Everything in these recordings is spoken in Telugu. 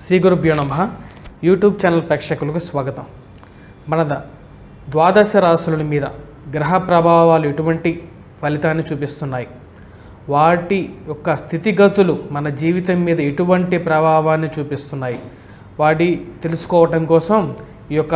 శ్రీ గురుభ్యో నమ యూట్యూబ్ ఛానల్ ప్రేక్షకులకు స్వాగతం మన ద- ద్వాదశ రాశుల మీద గ్రహ ప్రభావాలు ఎటువంటి ఫలితాన్ని చూపిస్తున్నాయి వాటి యొక్క స్థితిగతులు మన జీవితం మీద ఎటువంటి ప్రభావాన్ని చూపిస్తున్నాయి వాటి తెలుసుకోవటం కోసం ఈ యొక్క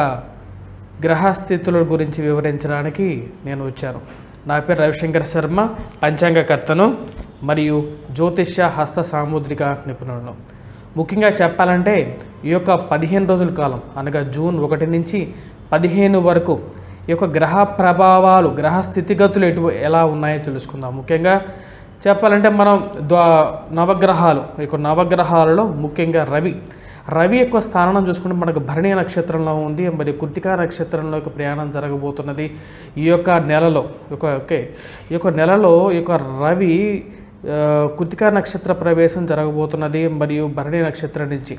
గ్రహస్థితుల గురించి వివరించడానికి నేను వచ్చాను నా పేరు రవిశంకర్ శర్మ పంచాంగకర్తను మరియు జ్యోతిష్య హస్త సాముద్రిక నిపుణులను ముఖ్యంగా చెప్పాలంటే ఈ యొక్క పదిహేను రోజుల కాలం అనగా జూన్ ఒకటి నుంచి పదిహేను వరకు ఈ యొక్క గ్రహ ప్రభావాలు గ్రహ స్థితిగతులు ఎటు ఎలా ఉన్నాయో తెలుసుకుందాం ముఖ్యంగా చెప్పాలంటే మనం ద్వా నవగ్రహాలు ఈ యొక్క నవగ్రహాలలో ముఖ్యంగా రవి రవి యొక్క స్థానం చూసుకుంటే మనకు భరణి నక్షత్రంలో ఉంది మరి కృతికా నక్షత్రంలోకి ప్రయాణం జరగబోతున్నది ఈ యొక్క నెలలో ఒక ఓకే ఈ యొక్క నెలలో ఈ యొక్క రవి ఆ, కృతికా నక్షత్ర ప్రవేశం జరగబోతున్నది మరియు భరణి నక్షత్రం నుంచి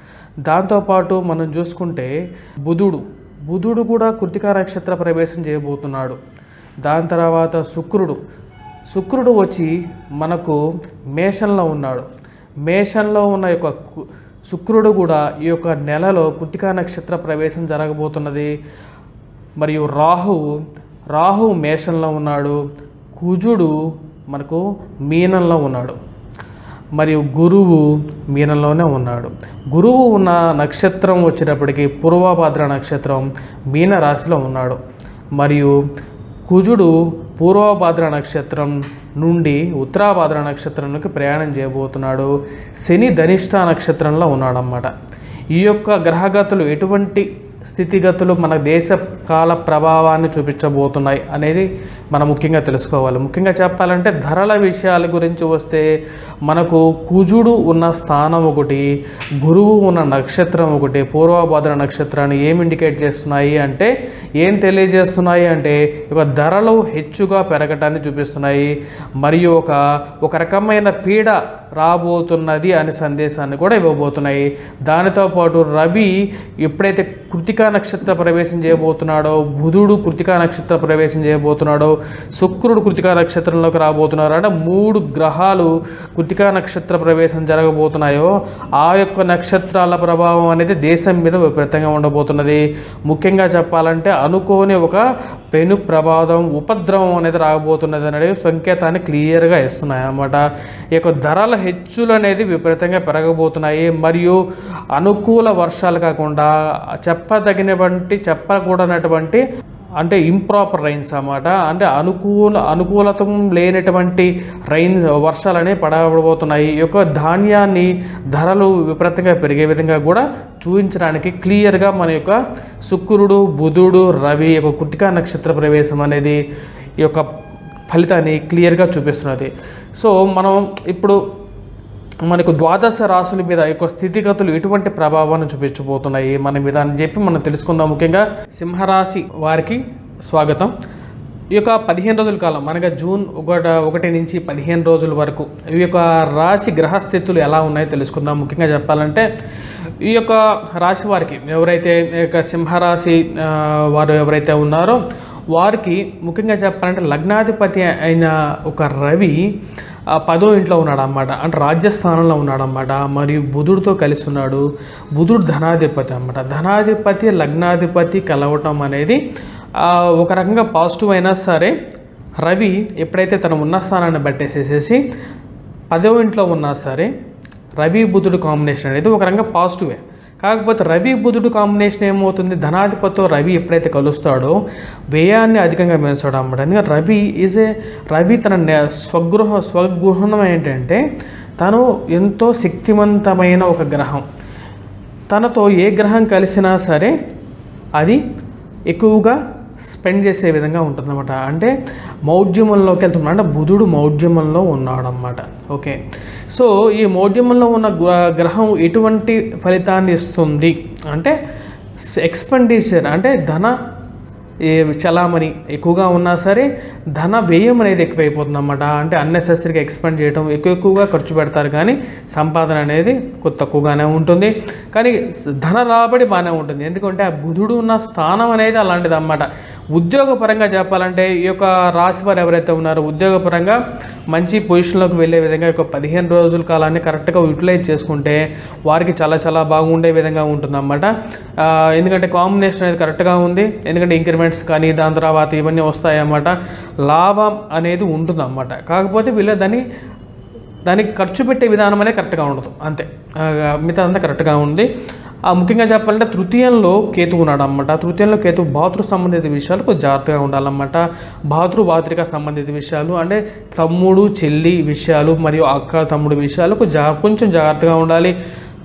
దాంతోపాటు మనం చూసుకుంటే బుధుడు బుధుడు కూడా కృతికా నక్షత్ర ప్రవేశం చేయబోతున్నాడు దాని తర్వాత శుక్రుడు శుక్రుడు వచ్చి మనకు మేషంలో ఉన్నాడు మేషంలో ఉన్న యొక్క కు- శుక్రుడు కూడా ఈ యొక్క నెలలో కృతికా నక్షత్ర ప్రవేశం జరగబోతున్నది మరియు రాహువు రాహువు మేషంలో ఉన్నాడు కుజుడు మనకు మీనంలో ఉన్నాడు మరియు గురువు మీనంలోనే ఉన్నాడు గురువు ఉన్న నక్షత్రం వచ్చేటప్పటికి పూర్వభద్ర నక్షత్రం మీన రాశిలో ఉన్నాడు మరియు కుజుడు పూర్వభద్ర నక్షత్రం నుండి ఉత్తరాభద్ర నక్షత్రంలోకి ప్రయాణం చేయబోతున్నాడు శని ధనిష్ట నక్షత్రంలో ఉన్నాడన్నమాట ఈ యొక్క గ్రహగతులు ఎటువంటి స్థితిగతులు మన దేశ కాల ప్రభావాన్ని చూపించబోతున్నాయి అనేది మనం ముఖ్యంగా తెలుసుకోవాలి ముఖ్యంగా చెప్పాలంటే ధరల విషయాల గురించి వస్తే మనకు కుజుడు ఉన్న స్థానం ఒకటి గురువు ఉన్న నక్షత్రం ఒకటి పూర్వభద్ర నక్షత్రాన్ని ఏం ఇండికేట్ చేస్తున్నాయి అంటే ఏం తెలియజేస్తున్నాయి అంటే ఒక ధరలు హెచ్చుగా పెరగటాన్ని చూపిస్తున్నాయి మరియు ఒక ఒక రకమైన పీడ రాబోతున్నది అనే సందేశాన్ని కూడా ఇవ్వబోతున్నాయి దానితో పాటు రవి ఎప్పుడైతే కృతికా నక్షత్ర ప్రవేశం చేయబోతున్నాడో బుధుడు కృతికా నక్షత్ర ప్రవేశం చేయబోతున్నాడో శుక్రుడు కృతికా నక్షత్రంలోకి రాబోతున్నారు అంటే మూడు గ్రహాలు కృతికా నక్షత్ర ప్రవేశం జరగబోతున్నాయో ఆ యొక్క నక్షత్రాల ప్రభావం అనేది దేశం మీద విపరీతంగా ఉండబోతున్నది ముఖ్యంగా చెప్పాలంటే అనుకోని ఒక పెను ప్రమాదం ఉపద్రవం అనేది రాబోతున్నది అనేది సంకేతాన్ని క్లియర్గా ఇస్తున్నాయి అన్నమాట ఈ యొక్క ధరల హెచ్చులు అనేది విపరీతంగా పెరగబోతున్నాయి మరియు అనుకూల వర్షాలు కాకుండా చెప్పదగినటువంటి చెప్పకూడనటువంటి అంటే ఇంప్రాపర్ రైన్స్ అన్నమాట అంటే అనుకూల అనుకూలతం లేనటువంటి రైన్ వర్షాలు అనేవి పడబోతున్నాయి ఈ యొక్క ధాన్యాన్ని ధరలు విపరీతంగా పెరిగే విధంగా కూడా చూపించడానికి క్లియర్గా మన యొక్క శుక్రుడు బుధుడు రవి యొక్క కుటికా నక్షత్ర ప్రవేశం అనేది ఈ యొక్క ఫలితాన్ని క్లియర్గా చూపిస్తున్నది సో మనం ఇప్పుడు మనకు ద్వాదశ రాశుల మీద ఈ యొక్క స్థితిగతులు ఎటువంటి ప్రభావాన్ని చూపించబోతున్నాయి మన మీద అని చెప్పి మనం తెలుసుకుందాం ముఖ్యంగా సింహరాశి వారికి స్వాగతం ఈ యొక్క పదిహేను రోజుల కాలం అనగా జూన్ ఒకట ఒకటి నుంచి పదిహేను రోజుల వరకు ఈ యొక్క రాశి గ్రహస్థితులు ఎలా ఉన్నాయో తెలుసుకుందాం ముఖ్యంగా చెప్పాలంటే ఈ యొక్క రాశి వారికి ఎవరైతే ఈ యొక్క సింహరాశి ఆ, వారు ఎవరైతే ఉన్నారో వారికి ముఖ్యంగా చెప్పాలంటే లగ్నాధిపతి అయిన ఒక రవి ఆ పదో ఇంట్లో ఉన్నాడు అన్నమాట అంటే రాజ్యస్థానంలో ఉన్నాడు అన్నమాట మరియు బుధుడితో కలిసి ఉన్నాడు బుధుడు ధనాధిపతి అన్నమాట ధనాధిపతి లగ్నాధిపతి కలవటం అనేది ఆ, ఒక రకంగా పాజిటివ్ అయినా సరే రవి ఎప్పుడైతే తన ఉన్న స్థానాన్ని బట్టేసేసేసి పదో ఇంట్లో ఉన్నా సరే రవి బుధుడు కాంబినేషన్ అనేది ఒక రకంగా పాజిటివే కాకపోతే రవి బుధుడు కాంబినేషన్ ఏమవుతుంది ధనాధిపతితో రవి ఎప్పుడైతే కలుస్తాడో వ్యయాన్ని అధికంగా పెంచాడు అన్నమాట ఎందుకంటే రవి ఈజ్ ఏ రవి తన నె- స్వగృహ స్వగృహణం ఏంటంటే తను ఎంతో శక్తివంతమైన ఒక గ్రహం తనతో ఏ గ్రహం కలిసినా సరే అది ఎక్కువగా స్పెండ్ చేసే విధంగా ఉంటుందన్నమాట అంటే మౌఢ్యమంలోకి వెళ్తున్నాడు అంటే బుధుడు మౌఢ్యమంలో ఉన్నాడన్నమాట ఓకే సో ఈ మౌఢ్యమంలో ఉన్న గ్ర- గ్రహం ఎటువంటి ఫలితాన్ని ఇస్తుంది అంటే ఎక్స్పెండిచర్ అంటే ధన ఏ చలామణి ఎక్కువగా ఉన్నా సరే ధన వ్యయం అనేది ఎక్కువైపోతుంది అన్నమాట అంటే అన్నెసెసరీగా ఎక్స్పెండ్ చేయడం ఎక్కువ ఎక్కువగా ఖర్చు పెడతారు కానీ సంపాదన అనేది కొద్ది తక్కువగానే ఉంటుంది కానీ స- ధన రాబడి బాగానే ఉంటుంది ఎందుకంటే ఆ బుధుడు ఉన్న స్థానం అనేది అలాంటిది అన్నమాట ఉద్యోగపరంగా చెప్పాలంటే ఈ యొక్క రాశి వారు ఎవరైతే ఉన్నారో ఉద్యోగపరంగా మంచి పొజిషన్లోకి వెళ్ళే విధంగా ఈ యొక్క పదిహేను రోజుల కాలాన్ని కరెక్ట్గా యూటిలైజ్ చేసుకుంటే వారికి చాలా చాలా బాగుండే విధంగా ఉంటుందన్నమాట ఆ, ఎందుకంటే కాంబినేషన్ అనేది కరెక్ట్గా ఉంది ఎందుకంటే ఇంక్రిమెంట్స్ కానీ దాని తర్వాత ఇవన్నీ వస్తాయన్నమాట లాభం అనేది ఉంటుందన్నమాట కాకపోతే వీళ్ళు దాన్ని దానికి ఖర్చు పెట్టే విధానం అనేది కరెక్ట్గా ఉండదు అంతే ఆ, మిగతా అంతా కరెక్ట్గా ఉంది ఆ, ముఖ్యంగా చెప్పాలంటే తృతీయంలో కేతు ఉన్నాడు అనమాట తృతీయంలో కేతు భాతృ సంబంధిత విషయాలు కొంచెం జాగ్రత్తగా ఉండాలన్నమాట భాతృ భాతృక సంబంధిత విషయాలు అంటే తమ్ముడు చెల్లి విషయాలు మరియు అక్క తమ్ముడు విషయాలు కొంచెం జా- కొంచెం జాగ్రత్తగా ఉండాలి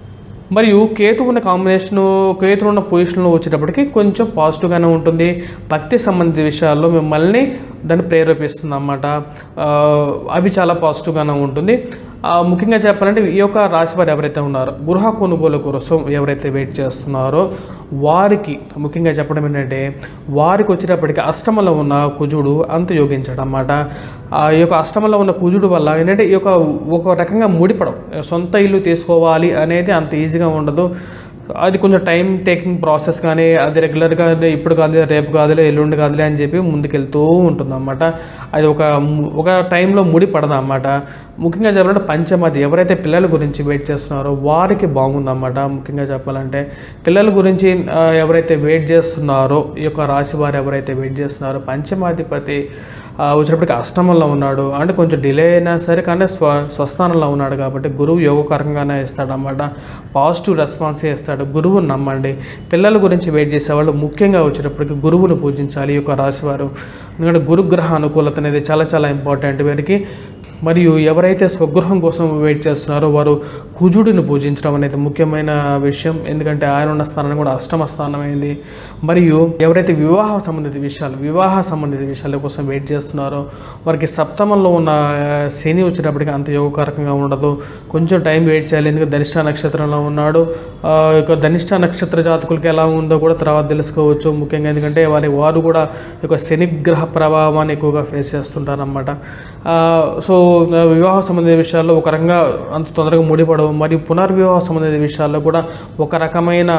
మరియు కేతు ఉన్న కాంబినేషను కేతు ఉన్న పొజిషన్లో వచ్చేటప్పటికి కొంచెం పాజిటివ్గానే ఉంటుంది భక్తి సంబంధిత విషయాల్లో మిమ్మల్ని దాన్ని ప్రేరేపిస్తుంది అన్నమాట ఆ, అవి చాలా పాజిటివ్గానే ఉంటుంది ఆ, ముఖ్యంగా చెప్పాలంటే ఈ యొక్క రాశి వారు ఎవరైతే ఉన్నారో గృహ కొనుగోలు కోసం ఎవరైతే వెయిట్ చేస్తున్నారో వారికి ముఖ్యంగా చెప్పడం ఏంటంటే వారికి వచ్చేటప్పటికి అష్టమంలో ఉన్న కుజుడు అంత యోగించడం అన్నమాట ఆ యొక్క అష్టమంలో ఉన్న కుజుడు వల్ల ఏంటంటే ఈ యొక్క ఒక రకంగా ముడిపడం సొంత ఇల్లు తీసుకోవాలి అనేది అంత ఈజీగా ఉండదు అది కొంచెం టైం టేకింగ్ ప్రాసెస్ కానీ అది రెగ్యులర్గా ఇప్పుడు కాదులే రేపు కాదులే ఎల్లుండి కాదులే అని చెప్పి ముందుకెళ్తూ ఉంటుందన్నమాట అది ఒక ము- ఒక టైంలో ముడి పడదన్నమాట ముఖ్యంగా చెప్పాలంటే పంచమది ఎవరైతే పిల్లల గురించి వెయిట్ చేస్తున్నారో వారికి బాగుందన్నమాట ముఖ్యంగా చెప్పాలంటే పిల్లల గురించి ఆ, ఎవరైతే వెయిట్ చేస్తున్నారో ఈ యొక్క రాశి వారు ఎవరైతే వెయిట్ చేస్తున్నారో పంచమాధిపతి ఆ, వచ్చినప్పటికి అష్టమంలో ఉన్నాడు అంటే కొంచెం డిలే అయినా సరే కానీ స్వ స్వస్థానంలో ఉన్నాడు కాబట్టి గురువు యోగకరంగానే ఇస్తాడు అన్నమాట పాజిటివ్ రెస్పాన్స్ ఇస్తాడు గురువుని నమ్మండి పిల్లల గురించి వెయిట్ చేసేవాళ్ళు ముఖ్యంగా వచ్చేటప్పటికి గురువును పూజించాలి ఈ యొక్క రాశివారు ఎందుకంటే గురుగ్రహ అనుకూలత అనేది చాలా చాలా ఇంపార్టెంట్ వీరికి మరియు ఎవరైతే స్వగృహం కోసం వెయిట్ చేస్తున్నారో వారు కుజుడిని పూజించడం అనేది ముఖ్యమైన విషయం ఎందుకంటే ఆయన ఉన్న స్థానం కూడా అష్టమ స్థానం అయింది మరియు ఎవరైతే వివాహ సంబంధిత విషయాలు వివాహ సంబంధిత విషయాల కోసం వెయిట్ చేస్తున్నారో వారికి సప్తమంలో ఉన్న ఆ, శని వచ్చేటప్పటికి అంత యోగకారకంగా ఉండదు కొంచెం టైం వెయిట్ చేయాలి ఎందుకంటే ధనిష్ట నక్షత్రంలో ఉన్నాడు ఆ యొక్క ధనిష్ట నక్షత్ర జాతకులకి ఎలా ఉందో కూడా తర్వాత తెలుసుకోవచ్చు ముఖ్యంగా ఎందుకంటే వారి వారు కూడా ఈ యొక్క శని గ్రహ ప్రభావాన్ని ఎక్కువగా ఫేస్ చేస్తుంటారన్నమాట ఆ, సో ఆ, వివాహ సంబంధిత విషయాల్లో ఒక రకంగా అంత తొందరగా ముడిపడవు మరియు పునర్వివాహ సంబంధిత విషయాల్లో కూడా ఒక రకమైన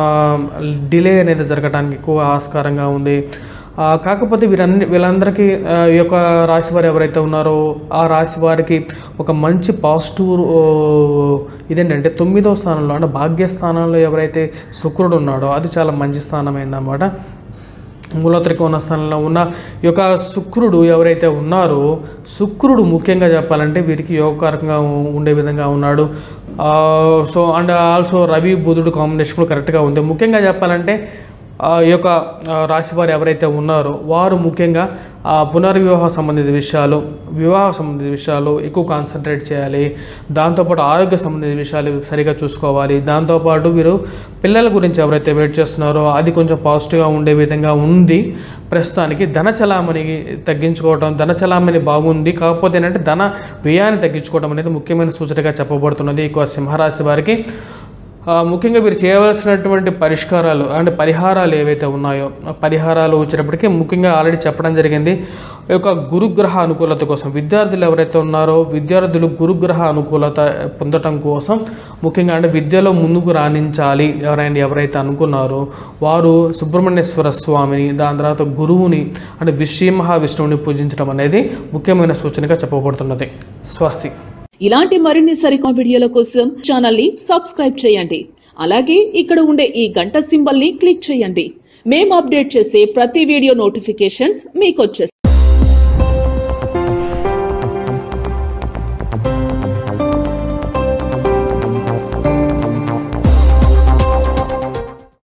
డిలే అనేది జరగడానికి ఎక్కువ ఆస్కారంగా ఉంది ఆ, కాకపోతే వీరన్ని వీళ్ళందరికీ ఆ, ఈ యొక్క రాశి వారు ఎవరైతే ఉన్నారో ఆ రాశి వారికి ఒక మంచి పాజిటివ్ ఓ, ఇదేంటంటే తొమ్మిదో స్థానంలో అంటే భాగ్యస్థానంలో ఎవరైతే శుక్రుడు ఉన్నాడో అది చాలా మంచి స్థానం అయిందన్నమాట మూలత్రికోణ స్థానంలో ఉన్న ఈ యొక్క శుక్రుడు ఎవరైతే ఉన్నారో శుక్రుడు ముఖ్యంగా చెప్పాలంటే వీరికి యోగకారకంగా ఉండే విధంగా ఉన్నాడు ఆ, సో అండ్ ఆల్సో రవి బుధుడు కాంబినేషన్ కూడా కరెక్ట్గా ఉంది ముఖ్యంగా చెప్పాలంటే ఆ యొక్క ఆ, రాశి వారు ఎవరైతే ఉన్నారో వారు ముఖ్యంగా ఆ పునర్వివాహ సంబంధిత విషయాలు వివాహ సంబంధిత విషయాలు ఎక్కువ కాన్సన్ట్రేట్ చేయాలి దాంతోపాటు ఆరోగ్య సంబంధిత విషయాలు సరిగా చూసుకోవాలి దాంతోపాటు వీరు పిల్లల గురించి ఎవరైతే వెయిట్ చేస్తున్నారో అది కొంచెం పాజిటివ్గా ఉండే విధంగా ఉంది ప్రస్తుతానికి ధన చలామణి తగ్గించుకోవడం ధన చలామణి బాగుంది కాకపోతే ఏంటంటే ధన వ్యయాన్ని తగ్గించుకోవడం అనేది ముఖ్యమైన సూచనగా చెప్పబడుతున్నది ఎక్కువ సింహరాశి వారికి ఆ, ముఖ్యంగా మీరు చేయవలసినటువంటి పరిష్కారాలు అంటే పరిహారాలు ఏవైతే ఉన్నాయో ఆ పరిహారాలు వచ్చేటప్పటికి ముఖ్యంగా ఆల్రెడీ చెప్పడం జరిగింది ఈ యొక్క గురుగ్రహ అనుకూలత కోసం విద్యార్థులు ఎవరైతే ఉన్నారో విద్యార్థులు గురుగ్రహ అనుకూలత పొందటం కోసం ముఖ్యంగా అంటే విద్యలో ముందుకు రాణించాలి ఎవరైనా ఎవరైతే అనుకున్నారో వారు సుబ్రహ్మణ్యేశ్వర స్వామిని దాని తర్వాత గురువుని అంటే శ్రీ మహావిష్ణువుని పూజించడం అనేది ముఖ్యమైన సూచనగా చెప్పబడుతున్నది స్వస్తి ఇలాంటి మరిన్ని సరికొత్త వీడియోల కోసం ఛానల్ ని సబ్స్క్రైబ్ చేయండి అలాగే ఇక్కడ ఉండే ఈ గంట సింబల్ ని క్లిక్ చేయండి మేము అప్డేట్ చేసే ప్రతి వీడియో నోటిఫికేషన్స్ మీకు వచ్చేస్తాయి